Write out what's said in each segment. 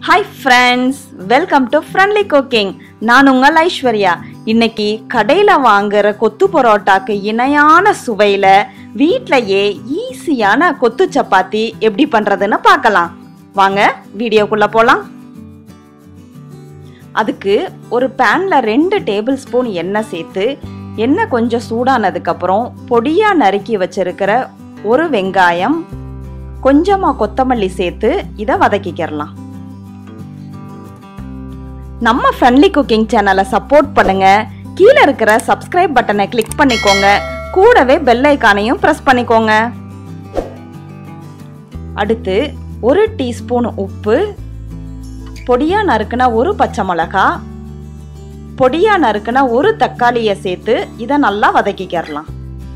hi friends welcome to friendly cooking நான் உங்கள் ஐஸ்வர்யா இன்னைக்கு கடையில் வாங்குற கொத்து பரோட்டாக்கு இணையான சுவையில் வீட்டிலையே ஈஸியான கொத்து சப்பாத்தி எப்படி பண்ணுறதுன்னு பார்க்கலாம் வாங்க வீடியோக்குள்ளே போகலாம் அதுக்கு ஒரு பேனில் ரெண்டு டேபிள் ஸ்பூன் எண்ணெய் சேர்த்து எண்ணெய் கொஞ்சம் சூடானதுக்கப்புறம் பொடியாக நறுக்கி வச்சிருக்கிற ஒரு வெங்காயம் கொஞ்சமாக கொத்தமல்லி சேர்த்து இதை வதக்கிக்கிறலாம் நம்ம ஃப்ரெண்ட்லி குக்கிங் சேனலை சப்போர்ட் பண்ணுங்க கீழே இருக்கிற சப்ஸ்கிரைப் பட்டனை கிளிக் பண்ணிக்கோங்க கூடவே பெல் ஐக்கானையும் ப்ரெஸ் பண்ணிக்கோங்க அடுத்து ஒரு டீஸ்பூன் உப்பு பொடியா நறுக்குன ஒரு பச்சை மிளகா பொடியா நறுக்குன ஒரு தக்காளியை சேர்த்து இதை நல்லா வதக்கிக்கிறலாம்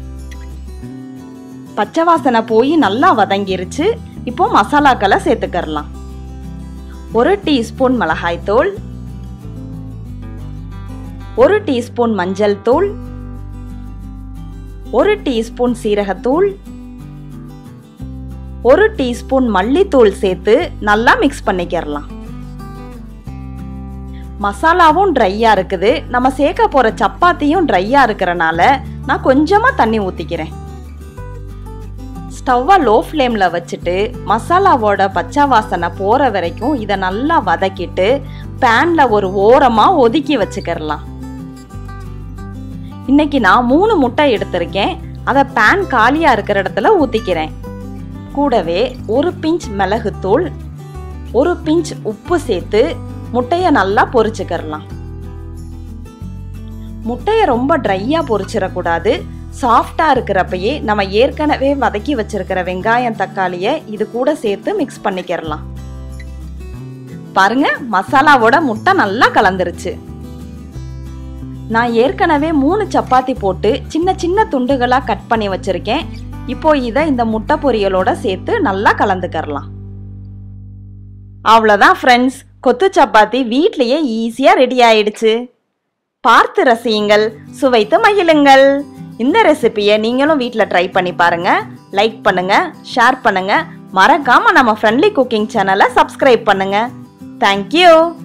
பச்சை வாசனை போய் நல்லா வதங்கிருச்சு இப்போ மசாலாக்களை சேர்த்துக்கறலாம் ஒரு டீஸ்பூன் மிளகாய்த்தூள் ஒரு டீஸ்பூன் மஞ்சள் தூள் ஒரு டீஸ்பூன் சீரகத்தூள் ஒரு டீஸ்பூன் மல்லித்தூள் சேர்த்து நல்லா மிக்ஸ் பண்ணிக்கிறலாம் மசாலாவும் ட்ரையா இருக்குது நம்ம சேர்க்க போற சப்பாத்தியும் ட்ரையா இருக்கிறனால நான் கொஞ்சமா தண்ணி ஊத்திக்கிறேன் ஸ்டவ்வை லோ ஃப்ளேமில் வச்சுட்டு மசாலாவோட பச்சை வாசனை போகிற வரைக்கும் இதை நல்லா வதக்கிட்டு பேனில் ஒரு ஓரமாக ஒதுக்கி வச்சுக்கிறலாம் இன்னைக்கு நான் மூணு முட்டை எடுத்திருக்கேன் அதை பேன் காலியாக இருக்கிற இடத்துல ஊற்றிக்கிறேன் கூடவே ஒரு பிஞ்ச் மிளகுத்தூள் ஒரு பிஞ்ச் உப்பு சேர்த்து முட்டையை நல்லா பொரிச்சுக்கிறலாம் முட்டையை ரொம்ப ட்ரையாக பொரிச்சிடக்கூடாது சாஃப்டாக இருக்கிறப்பயே நம்ம ஏற்கனவே வதக்கி வச்சிருக்கிற வெங்காயம் தக்காளியை இது கூட சேர்த்து மிக்ஸ் பண்ணிக்கிறலாம் பாருங்க மசாலாவோட முட்டை நல்லா கலந்துருச்சு நான் ஏற்கனவே மூணு சப்பாத்தி போட்டு சின்ன சின்ன துண்டுகளாக கட் பண்ணி வச்சிருக்கேன் இப்போ இதை இந்த முட்டை பொரியலோட சேர்த்து நல்லா கலந்துக்கறலாம் அவ்வளோதான் ஃப்ரெண்ட்ஸ் கொத்து சப்பாத்தி வீட்லேயே ஈஸியாக ரெடி ஆயிடுச்சு பார்த்து ரசியுங்கள் சுவைத்து மகிழுங்கள் இந்த ரெசிபியை நீங்களும் வீட்டில் ட்ரை பண்ணி பாருங்க லைக் பண்ணுங்க ஷேர் பண்ணுங்க மறக்காம நம்ம ஃப்ரெண்ட்லி குக்கிங் சேனலை சப்ஸ்கிரைப் பண்ணுங்க தேங்க்யூ